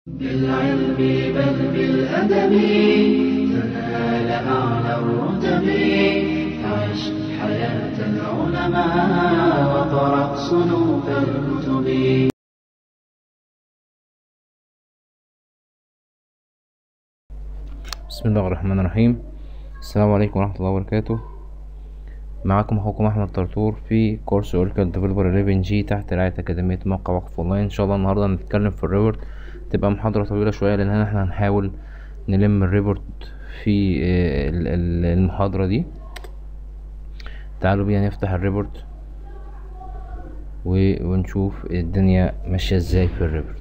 بالعلم بل بالأدب تنال أعلى الرتب عش حياة العلماء وقرأ صنوف الكتب بسم الله الرحمن الرحيم السلام عليكم ورحمة الله وبركاته معكم أخوكم أحمد طرطور في كورس أوركل ديفلوبر 11 جي تحت رعاية أكاديمية موقع وقف أونلاين إن شاء الله النهاردة هنتكلم في الريبورت تبقى محاضرة طويلة شوية لأن احنا هنحاول نلم الريبورت في آه، ال- ال- المحاضرة دي تعالوا بينا نفتح الريبورت و- ونشوف الدنيا ماشية ازاي في الريبورت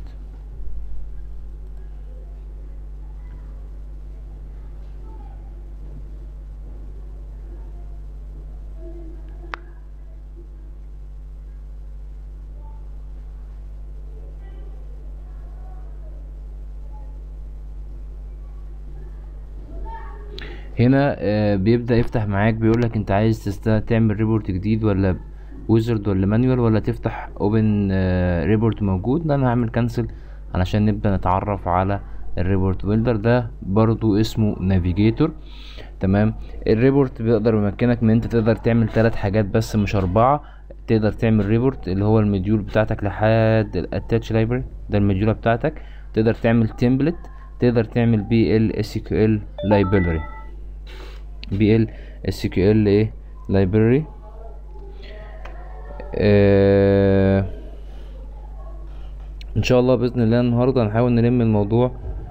هنا آه، بيبدأ يفتح معاك بيقولك انت عايز تست... تعمل ريبورت جديد ولا ويزرد ولا مانوال ولا تفتح اوبن ريبورت موجود لا انا هعمل كانسل علشان نبدأ نتعرف على الريبورت بيلدر ده برضو اسمه نافيجيتور تمام الريبورت بيقدر يمكنك من انت تقدر تعمل ثلاث حاجات بس مش اربعة تقدر تعمل ريبورت اللي هو المديول بتاعتك لحد الاتاتش لايبرري ده المديولة بتاعتك تقدر تعمل تمبلت تقدر تعمل بي ال اس كيو ال لايبرري بي ال اس كيو ال ايه لايبرري ان شاء الله باذن الله النهارده هنحاول نلم الموضوع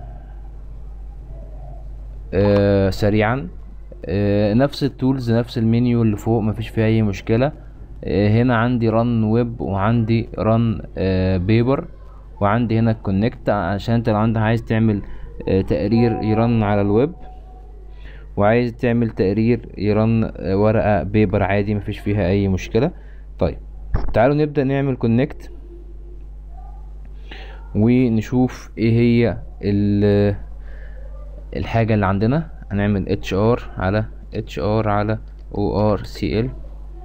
آه سريعا آه نفس التولز نفس المنيو اللي فوق مفيش فيه اي مشكله آه هنا عندي رن ويب وعندي رن آه بيبر وعندي هنا كونكت عشان انت لو عندك عايز تعمل آه تقرير يرن على الويب وعايز تعمل تقرير يرن آه، ورقة بيبر عادي مفيش فيها اي مشكلة طيب تعالوا نبدأ نعمل كونكت ونشوف ايه هي ال- الحاجة اللي عندنا هنعمل اتش ار على اتش ار على او ار سي ال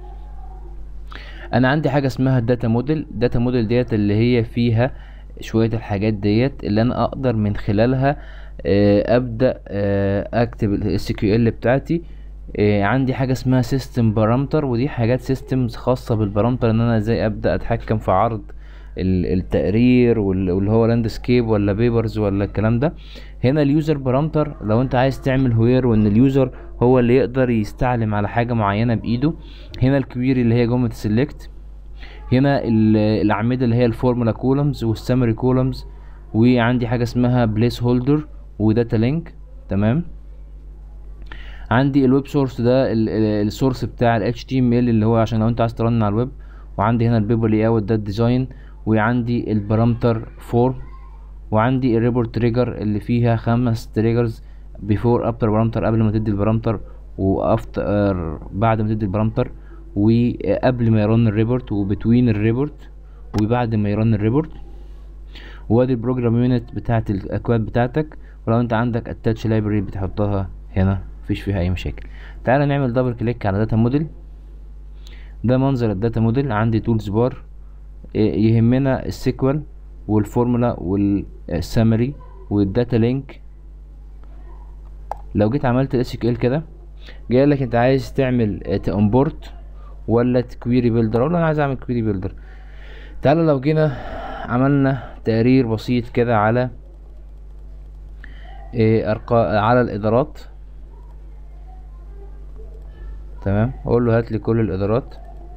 انا عندي حاجه اسمها الداتا موديل الداتا موديل ديت اللي هي فيها شويه الحاجات ديت اللي انا اقدر من خلالها آه، ابدا آه، اكتب الاس كيو ال بتاعتي آه، عندي حاجه اسمها سيستم بارامتر ودي حاجات سيستمز خاصه بالبارامتر ان انا ازاي ابدا اتحكم في عرض ال- التقرير وال- واللي هو لاندسكيب ولا بيبرز ولا الكلام ده هنا اليوزر بارامتر لو انت عايز تعمل هوير وان اليوزر هو اللي يقدر يستعلم على حاجه معينه بايده هنا الكويري اللي هي جمله سيلكت هنا ال- الاعمده اللي هي الفورمولا كولومز والسمري كولومز وعندي حاجه اسمها بليس هولدر وداتا لينك تمام عندي الويب سورس ده السورس بتاع ال HTML اللي هو عشان لو انت عايز ترن على الويب وعندي هنا البيبر لاي اوت ده الديزاين وعندي البارامتر فورم وعندي الريبورت تريجر اللي فيها خمس تريجرز بيفور افتر بارامتر قبل ما تدي البارامتر وافتر بعد ما تدي البارامتر وقبل ما يرن الريبورت وبتوين الريبورت وبعد ما يرن الريبورت وادي البروجرام يونت بتاعت الاكواد بتاعتك ولو انت عندك اتاتش لايبرري بتحطها هنا مفيش فيها اي مشاكل تعالى نعمل دبل كليك على داتا موديل ده منظر الداتا موديل عندي تولز بار يهمنا السيكوال والفورمولا والسمري والداتا لينك لو جيت عملت الاس كيو ال كده جاي لك انت عايز تعمل تامبورت ولا كويري بيلدر اقول له انا عايز اعمل كويري بيلدر تعالى لو جينا عملنا تقرير بسيط كده على إيه ارقام على الادارات تمام اقول له هات لي كل الادارات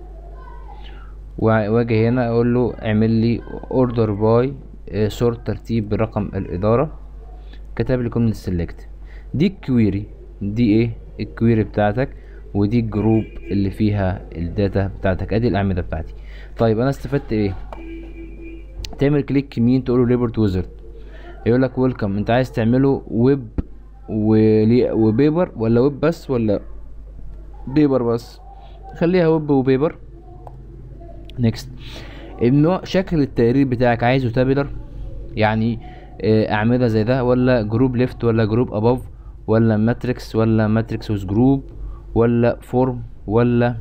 وع- واجي هنا اقول له اعمل لي اوردر باي سورت ترتيب برقم الاداره كتب لي كومنت سيلكت دي الكويري دي ايه الكويري بتاعتك ودي الجروب اللي فيها الداتا بتاعتك ادي الاعمده بتاعتي طيب انا استفدت ايه تعمل كليك يمين تقول له ريبورت ويزرد يقول لك ويلكم انت عايز تعمله ويب ولي- وبيبر ولا ويب بس ولا بيبر بس خليها ويب وبيبر نيكست النوع شكل التقرير بتاعك عايزه تابلر يعني آه، اعمده زي ده ولا جروب ليفت ولا جروب اباف ولا ماتريكس ولا ماتريكس ويز جروب ولا فورم ولا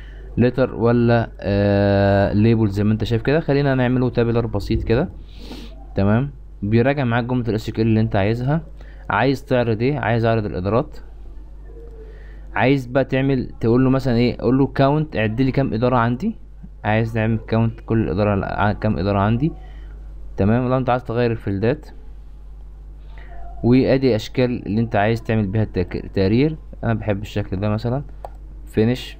لتر ولا آه ليبل زي ما انت شايف كده خلينا نعمله تابلر بسيط كده تمام بيراجع معاك جملة الاس كيو اللي انت عايزها عايز تعرض ايه عايز اعرض الادارات عايز بقى تعمل تقول له مثلا ايه اقول له كاونت اعد لي كام اداره عندي عايز تعمل كاونت كل اداره ع- كام اداره عندي تمام لو انت عايز تغير الفيلدات وادي اشكال اللي انت عايز تعمل بيها التك- التقرير انا بحب الشكل ده مثلا فينش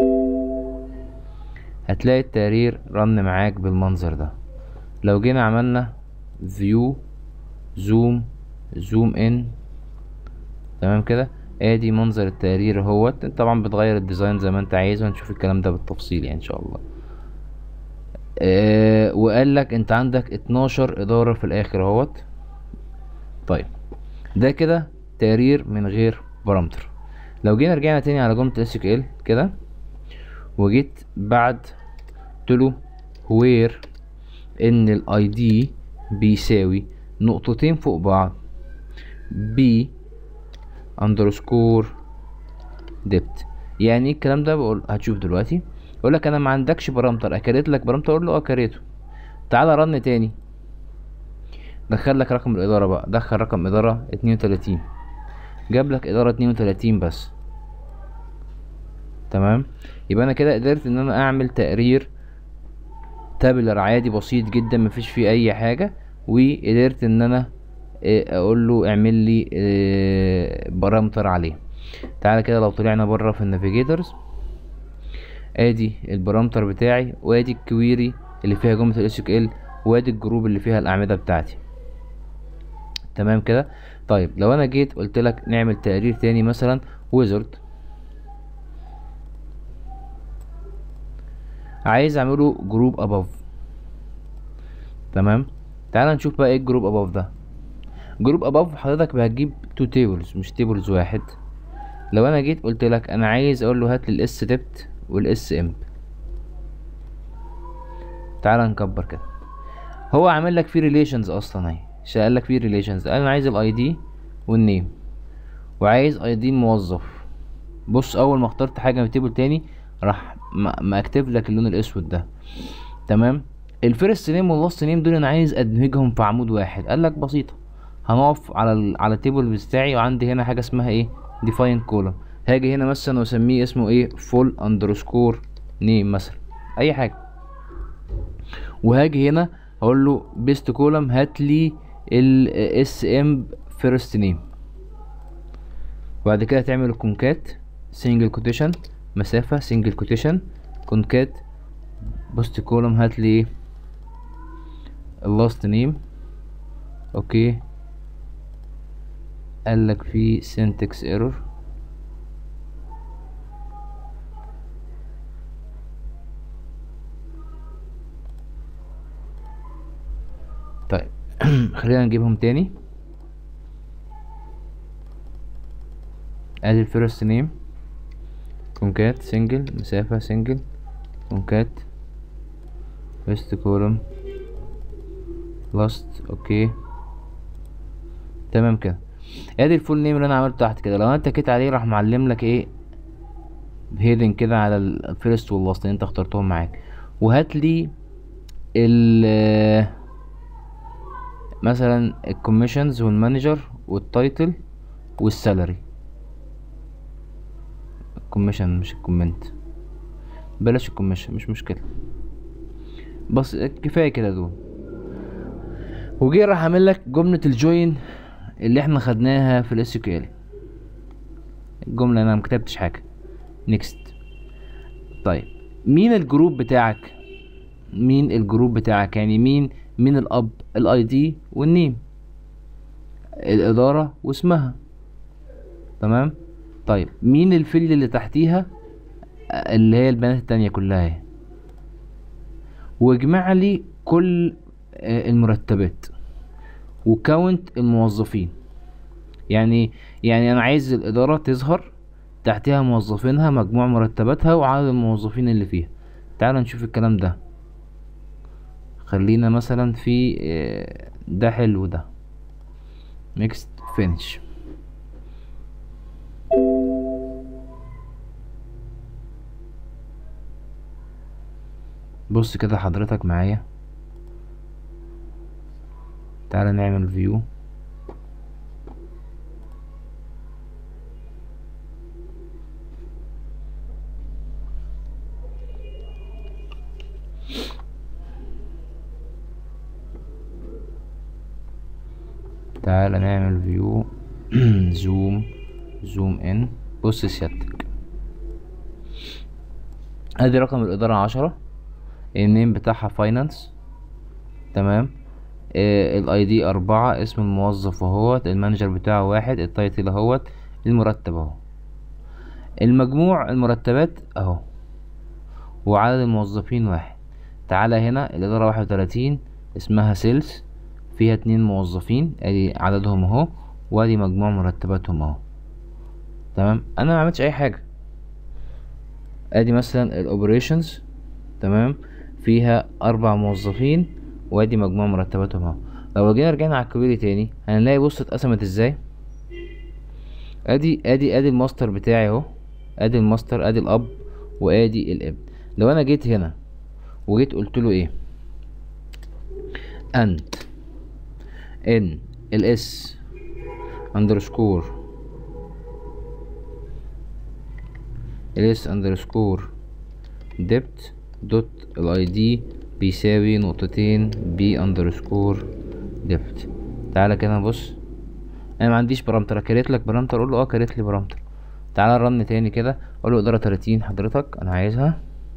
هتلاقي التقرير رن معاك بالمنظر ده لو جينا عملنا فيو زوم زوم ان تمام كده ادي منظر التقرير اهوت انت طبعا بتغير الديزاين زي ما انت عايز وهنشوف الكلام ده بالتفصيل يعني ان شاء الله اه وقال لك انت عندك 12 ادارة في الاخر اهوت طيب ده كده تقرير من غير بارامتر لو جينا رجعنا تاني على جملة اس كيو ال كده وجيت بعد قلت له وير ان الاي دي بيساوي نقطتين فوق بعض بي اندرسكور ديبت يعني ايه الكلام ده بقول هتشوف دلوقتي يقول لك انا ما عندكش بارامتر اكريت لك بارامتر اقول له اه كريته تعالى رن تاني دخل لك رقم الاداره بقى دخل رقم اداره 32 جاب لك اداره 32 بس تمام يبقى انا كده قدرت ان انا اعمل تقرير تابلر عادي بسيط جدا مفيش فيه اي حاجه وقدرت ان انا آه، اقول له اعمل لي آه، بارامتر عليه تعالى كده لو طلعنا بره في النافيجيتورز ادي البارامتر بتاعي وادي الكويري اللي فيها جمله الاس كيو ال وادي الجروب اللي فيها الاعمده بتاعتي تمام كده طيب لو انا جيت قلت لك نعمل تقرير تاني مثلا ويزرد عايز اعمله جروب اباف تمام تعال نشوف بقى ايه الجروب اباف ده جروب اباف حضرتك هتجيب تو تيبلز مش تيبلز واحد لو انا جيت قلت لك انا عايز اقول له هات لي الاس ديبت والاس امب تعال نكبر كده هو عامل لك فيه ريليشنز اصلا اهي شغال لك فيه ريليشنز انا عايز الاي دي والنيم وعايز اي دي موظف بص اول ما اخترت حاجه من التيبل تاني راح ما ما اكتب لك اللون الاسود ده تمام الفيرست نيم واللاست نيم دول انا عايز ادمجهم في عمود واحد قال لك بسيطه هنقف على ال على التيبل بتاعي وعندي هنا حاجه اسمها ايه ديفاين كولوم هاجي هنا مثلا واسميه اسمه ايه فول اندرسكور نيم مثلا اي حاجه وهاجي هنا هقول له بيست كولوم هات لي الاس ام فيرست نيم وبعد كده تعمل الكونكات سنجل كوتيشن مسافة سنجل كوتيشن كونكات بوست كولوم هات لي ايه اللاست نيم اوكي قال لك في syntax error طيب خلينا نجيبهم تاني ادي الفيرست نيم كونكات سنجل مسافة سنجل كونكات فيست كولوم لاست اوكي تمام كده ادي الفول نيم اللي انا عملته تحت كده لو انا اتكيت عليه راح معلم لك ايه هيدنج كده على الفيرست واللاست اللي انت اخترتهم معاك وهات لي ال مثلا الكوميشنز والمانجر والتايتل والسالري الكوميشن مش الكومنت بلاش الكوميشن مش مشكلة بس كفاية كده دول وجي راح عامل لك جملة الجوين اللي احنا خدناها في الاس كيو ال الجملة انا مكتبتش حاجة نيكست طيب مين الجروب بتاعك مين الجروب بتاعك يعني مين مين الاب الاي دي والنيم الادارة واسمها تمام طيب مين الفيلد اللي تحتيها اللي هي البيانات التانية كلها اهي واجمع لي كل آه، المرتبات وكاونت الموظفين يعني يعني انا عايز الاداره تظهر تحتها موظفينها مجموع مرتباتها وعدد الموظفين اللي فيها تعالوا نشوف الكلام ده خلينا مثلا في آه، ده حلو ده next finish بص كده حضرتك معايا تعالى نعمل فيو تعالى نعمل فيو زوم زوم ان بص سيادتك ادي رقم الادارة عشرة النيم بتاعها فاينانس تمام الاي دي اربعة اسم الموظف اهوت المانجر بتاعه واحد التايتل اهوت المرتب اهو المجموع المرتبات اهو وعدد الموظفين واحد تعالى هنا الادارة واحد وتلاتين اسمها سيلز فيها اتنين موظفين ادي عددهم اهو وادي مجموع مرتباتهم اهو تمام انا ما عملتش اي حاجه ادي مثلا الاوبريشنز تمام فيها اربع موظفين وادي مجموع مرتباتهم اهو لو جينا رجعنا على الكويري تاني هنلاقي بص اتقسمت ازاي ادي ادي ادي الماستر بتاعي اهو ادي الماستر ادي الاب وادي الابن لو انا جيت هنا وجيت قلت له ايه انت ان الاس اندرسكور الاس اندرسكور ديبت دوت الاي دي بيساوي نقطتين بي اندرسكور ديبت تعالى كده نبص انا ما عنديش بارامتر كريت لك بارامتر اقول له اه كريت لي بارامتر تعالى رن تاني كده اقول له اداره 30 حضرتك انا عايزها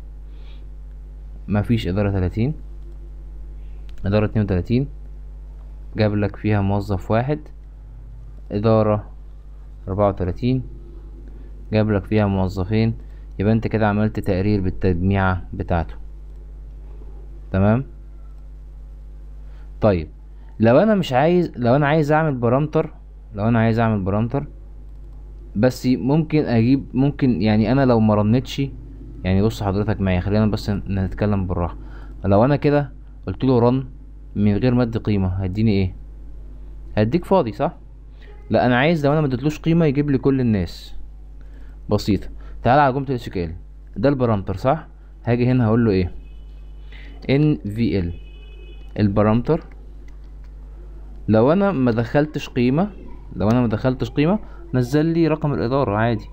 مفيش اداره 30 اداره 32 جاب لك فيها موظف واحد اداره 34 جاب لك فيها موظفين يبقى انت كده عملت تقرير بالتجميعة بتاعته تمام طيب لو انا مش عايز لو انا عايز اعمل بارامتر لو انا عايز اعمل بارامتر بس ممكن اجيب ممكن يعني انا لو مرنتش يعني بص حضرتك معايا خلينا بس نتكلم بالراحه لو انا كده قلت له رن من غير ما ادي قيمه هيديني ايه هديك فاضي صح لا انا عايز لو انا ما اديتلوش قيمه يجيب لي كل الناس بسيطه تعالى على جمله الاس كيو ده البارامتر صح هاجي هنا هقول له ايه ان في ال البارامتر لو انا ما دخلتش قيمه لو انا ما دخلتش قيمه نزل لي رقم الاداره عادي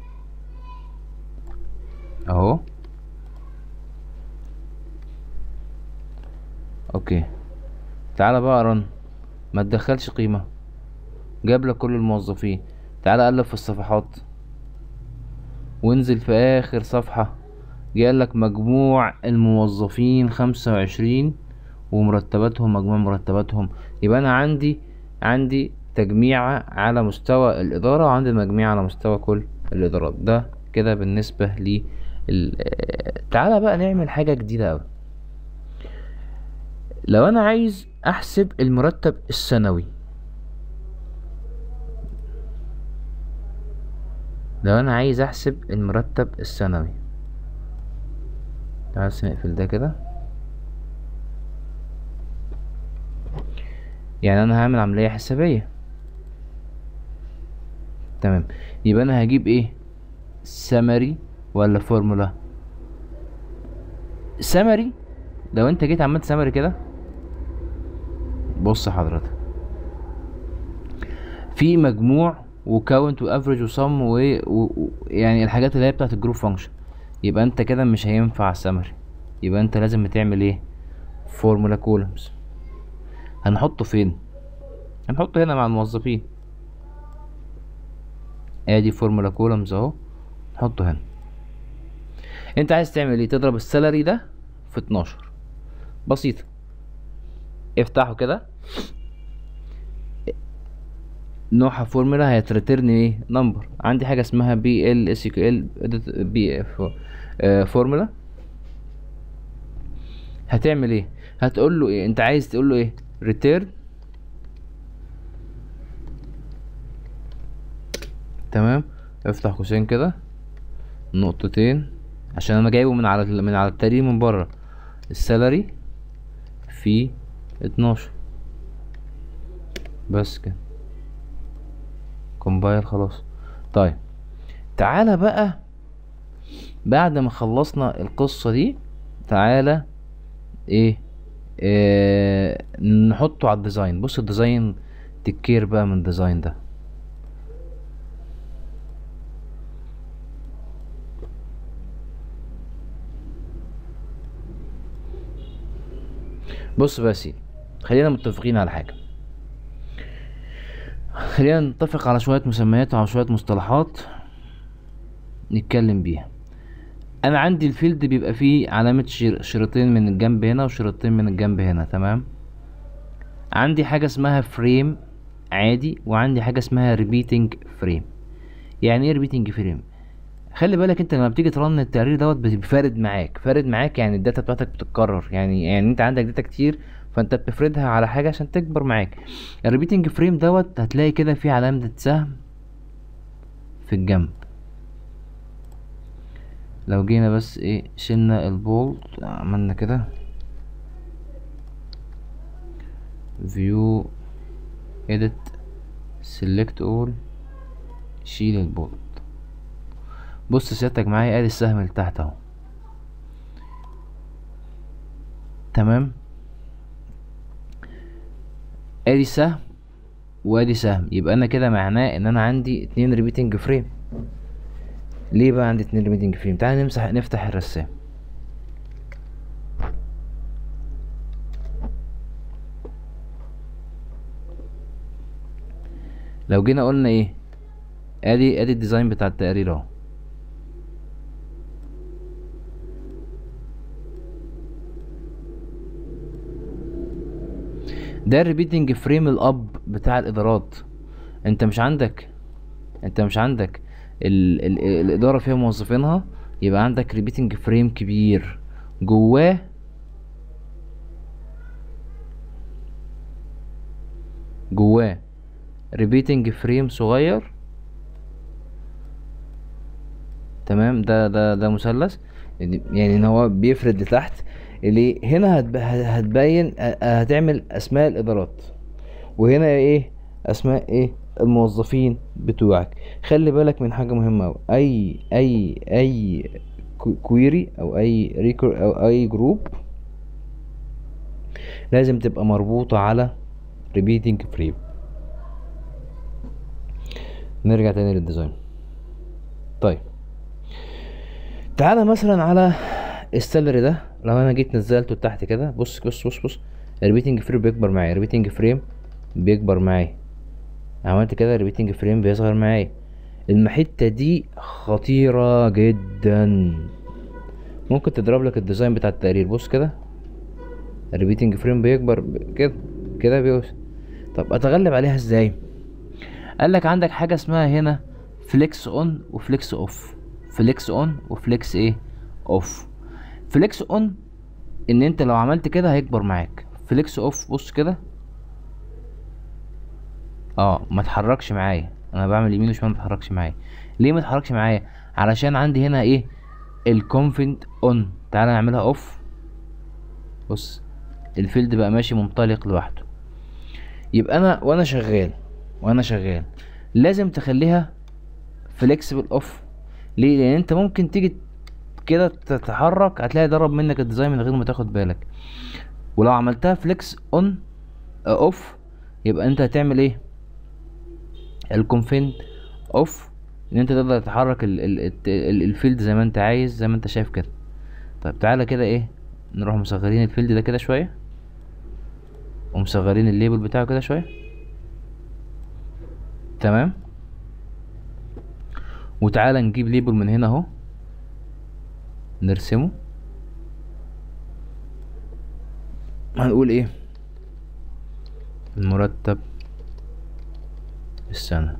اهو اوكي تعالى بقى رن ما تدخلش قيمه جاب لك كل الموظفين تعالى قلب في الصفحات وانزل في اخر صفحة جاي لك مجموع الموظفين خمسة وعشرين ومرتباتهم مجموع مرتباتهم يبقى انا عندي عندي تجميعة على مستوى الإدارة وعندي مجميع على مستوى كل الإدارات ده كده بالنسبة لي تعالى بقى نعمل حاجة جديدة أوي لو أنا عايز أحسب المرتب السنوي لو انا عايز احسب المرتب السنوي تعال بس نقفل ده كده يعني انا هعمل عملية حسابية تمام يبقى انا هجيب ايه سمري ولا فورمولا سمري لو انت جيت عملت سمري كده بص حضرتك في مجموع وكاونت وافريج وصم و... و... يعني الحاجات اللي هي بتاعت الجروب فانكشن يبقى انت كده مش هينفع سمري يبقى انت لازم تعمل ايه فورمولا كولمز هنحطه فين هنحطه هنا مع الموظفين ادي فورمولا كولمز اهو نحطه هنا انت عايز تعمل ايه تضرب السالري ده في 12 بسيطه افتحه كده نوعها فورمولا هيترترن ايه نمبر عندي حاجه اسمها بي ال اس كيو ال بي اف فورمولا هتعمل ايه هتقول له ايه انت عايز تقول له ايه ريتيرن تمام افتح قوسين كده نقطتين عشان انا جايبه من على من على التقرير من بره السالري في اتناشر بس كده كومبايل خلاص طيب تعالى بقى بعد ما خلصنا القصة دي تعالى ايه آه نحطه على الديزاين بص الديزاين تكير بقى من الديزاين ده بص بقى يا سيدي خلينا متفقين على حاجة خلينا نتفق على شوية مسميات وعلى شوية مصطلحات نتكلم بيها انا عندي الفيلد بيبقى فيه علامة شر- شريطين من الجنب هنا وشريطين من الجنب هنا تمام عندي حاجة اسمها فريم عادي وعندي حاجة اسمها ريبيتنج فريم يعني ايه ريبيتنج فريم خلي بالك انت لما بتيجي ترن التقرير دوت بيبقى فارد معاك فارد معاك يعني الداتا بتاعتك بتتكرر يعني يعني انت عندك داتا كتير فانت بتفردها على حاجه عشان تكبر معاك الريبيتنج فريم دوت هتلاقي كده في علامه سهم في الجنب لو جينا بس ايه شلنا البولد عملنا كده فيو edit select all شيل البولد بص سيادتك معايا ادي السهم اللي تحت اهو تمام ادي سهم وادي سهم يبقى انا كده معناه ان انا عندي اتنين ريبيتنج فريم ليه بقى عندي اتنين ريبيتنج فريم تعال نمسح نفتح الرسام لو جينا قلنا ايه ادي ادي الديزاين بتاع التقرير اهو ده الريبيتنج فريم الاب بتاع الادارات انت مش عندك انت مش عندك ال ال الاداره فيها موظفينها يبقى عندك ريبيتنج فريم كبير جواه جواه ريبيتنج فريم صغير تمام ده ده ده مثلث يعني يعني ان هو بيفرد لتحت اللي هنا هتب- هتبين هتعمل اسماء الادارات وهنا ايه اسماء ايه الموظفين بتوعك خلي بالك من حاجه مهمه أوي. اي اي اي كويري او اي ريكور او اي جروب لازم تبقى مربوطه على ريبيتنج فريم نرجع تاني للديزاين طيب تعالى مثلا على السالري ده لو انا جيت نزلته تحت كده بص بص بص بص الريبيتنج فريم بيكبر معايا الريبيتنج فريم بيكبر معايا عملت كده الريبيتنج فريم بيصغر معايا الحته دي خطيره جدا ممكن تضرب لك الديزاين بتاع التقرير بص كده الريبيتنج فريم بيكبر ب- كده كده بيوصل طب اتغلب عليها ازاي قال لك عندك حاجه اسمها هنا فليكس اون وفليكس اوف فليكس اون وفليكس ايه اوف فليكس اون ان انت لو عملت كده هيكبر معاك فليكس اوف بص كده اه ما تحركش معايا انا بعمل يمين وشمال ما تحركش معايا ليه ما تحركش معايا علشان عندي هنا ايه الكونفنت اون تعالى نعملها اوف بص الفيلد بقى ماشي منطلق لوحده يبقى انا وانا شغال وانا شغال لازم تخليها فليكسبل اوف ليه لان انت ممكن تيجي كده تتحرك هتلاقي ضرب منك الديزاين من غير ما تاخد بالك ولو عملتها فليكس اون اوف يبقى انت هتعمل ايه الكونفين اوف ان انت تقدر تحرك ال ال ال ال الفيلد زي ما انت عايز زي ما انت شايف كده طيب تعالى كده ايه نروح مصغرين الفيلد ده كده شويه ومصغرين الليبل بتاعه كده شويه تمام وتعالى نجيب ليبل من هنا اهو نرسمه هنقول ايه المرتب السنة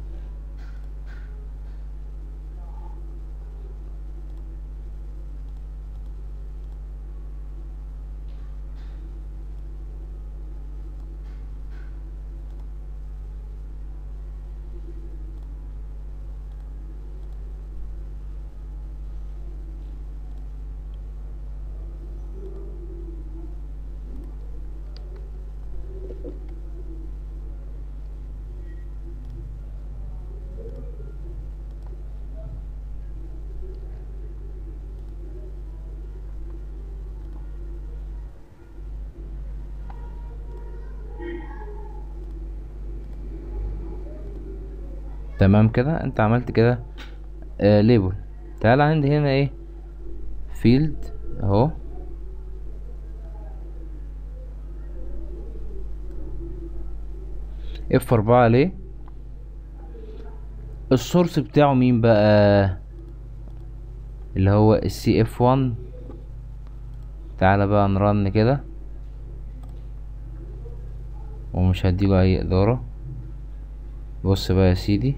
تمام كده انت عملت كده آه ليبل تعال عندي هنا ايه فيلد اهو اف اربعة ليه السورس بتاعه مين بقى اللي هو السي اف 1 تعالى بقى نرن كده ومش هديله اي ادارة بص بقى يا سيدي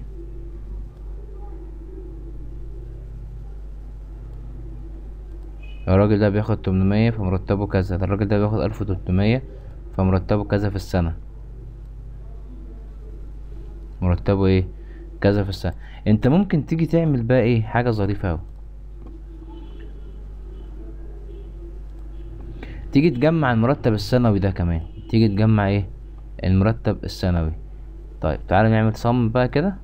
الراجل ده بياخد تمنمية فمرتبه كذا ده الراجل ده بياخد الف وتلتمية فمرتبه كذا في السنة مرتبه ايه كذا في السنة انت ممكن تيجي تعمل بقى ايه حاجة ظريفة اوي تيجي تجمع المرتب السنوي ده كمان تيجي تجمع ايه المرتب السنوي طيب تعالى نعمل صم بقى كده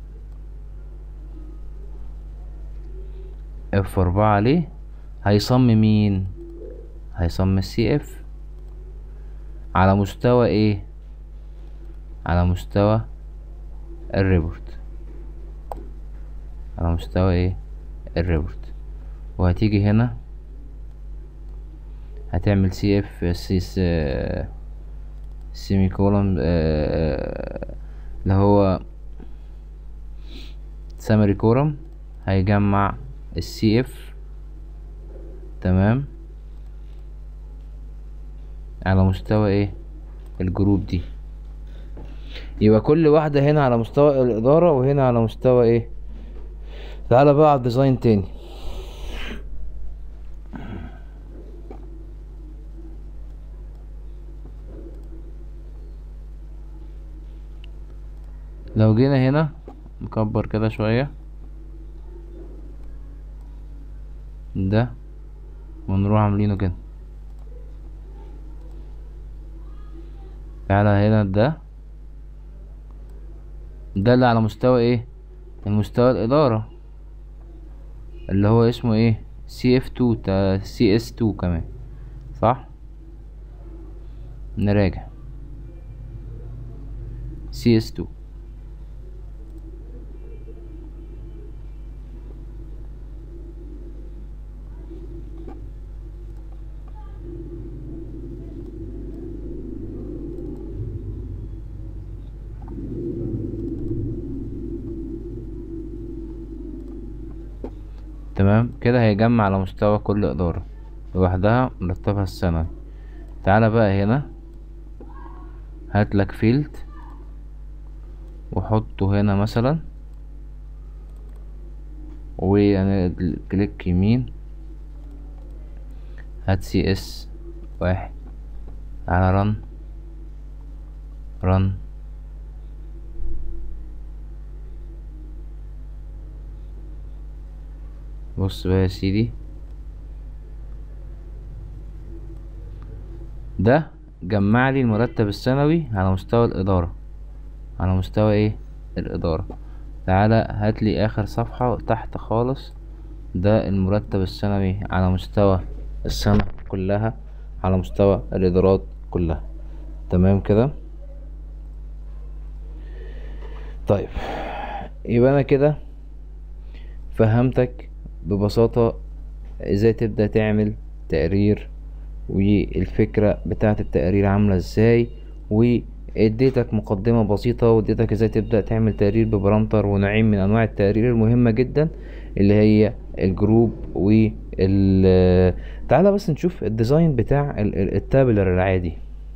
اف اربعة ليه هيصم مين هيصم السي اف على مستوى ايه على مستوى الريبورت على مستوى ايه الريبورت وهتيجي هنا هتعمل سي اف سي سيمي كولوم اللي هو سامري كورم هيجمع السي اف تمام على مستوى ايه الجروب دي يبقى كل واحدة هنا على مستوى الإدارة وهنا على مستوى ايه تعالى بقى على الديزاين تاني لو جينا هنا نكبر كده شوية ده ونروح عاملينه كده تعالى هنا ده ده اللي على مستوى ايه المستوى الإدارة اللي هو اسمه ايه سي اف 2 تا سي اس 2 كمان صح نراجع سي اس 2 تمام كده هيجمع على مستوى كل إدارة لوحدها مرتبها السنوي تعالى بقى هنا هاتلك فيلد وحطه هنا مثلا وانا كليك يمين هات سي اس واحد على رن رن بص بقى يا سيدي ده جمع لي المرتب السنوي على مستوى الإدارة على مستوى ايه الإدارة تعالى هات لي آخر صفحة تحت خالص ده المرتب السنوي على مستوى السنة كلها على مستوى الإدارات كلها تمام كده طيب يبقى أنا كده فهمتك ببساطة ازاي تبدأ تعمل تقرير والفكرة بتاعة التقرير عاملة ازاي واديتك مقدمة بسيطة واديتك ازاي تبدأ تعمل تقرير ببرامتر ونوعين من انواع التقرير المهمة جدا اللي هي الجروب وال تعالى بس نشوف الديزاين بتاع التابلر العادي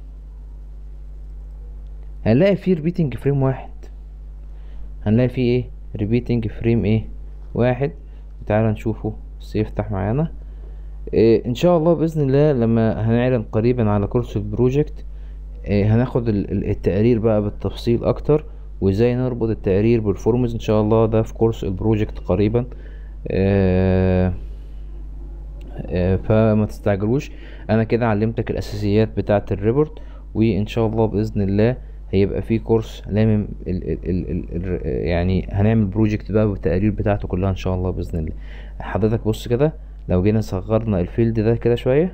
هنلاقي فيه ريبيتنج فريم واحد هنلاقي فيه ايه ريبيتنج فريم ايه واحد تعالى نشوفه بس يفتح معانا إيه ان شاء الله باذن الله لما هنعلن قريبا على كورس البروجكت إيه هناخد التقرير بقى بالتفصيل اكتر وازاي نربط التقرير بالفورمز ان شاء الله ده في كورس البروجكت قريبا إيه إيه فما تستعجلوش انا كده علمتك الاساسيات بتاعه الريبورت وان شاء الله باذن الله هيبقى في كورس لامم ال ال ال ال ال يعني هنعمل بروجكت بقى بالتقارير بتاعته كلها ان شاء الله باذن الله حضرتك بص كده لو جينا صغرنا الفيلد ده كده شويه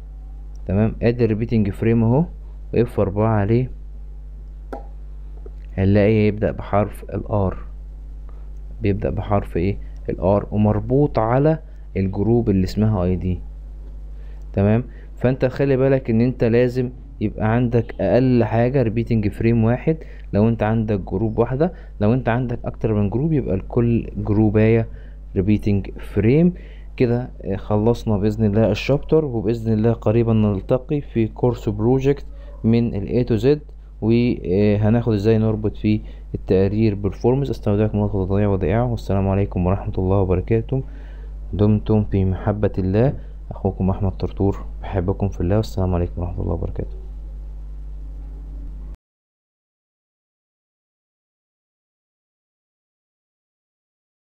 تمام ادي الريبيتنج فريم اهو اف اربعة عليه هنلاقي يبدأ بحرف الار بيبدأ بحرف ايه الار ومربوط على الجروب اللي اسمها اي دي تمام فانت خلي بالك ان انت لازم يبقى عندك اقل حاجة ريبيتنج فريم واحد لو انت عندك جروب واحدة لو انت عندك اكتر من جروب يبقى لكل جروباية ريبيتنج فريم كده خلصنا باذن الله الشابتر وباذن الله قريبا نلتقي في كورس بروجكت من ال A to Z وهناخد ازاي نربط فيه التقارير بالفورمز استودعكم الله تضيع ودائعه والسلام عليكم ورحمة الله وبركاته دمتم في محبة الله اخوكم احمد طرطور بحبكم في الله والسلام عليكم ورحمة الله وبركاته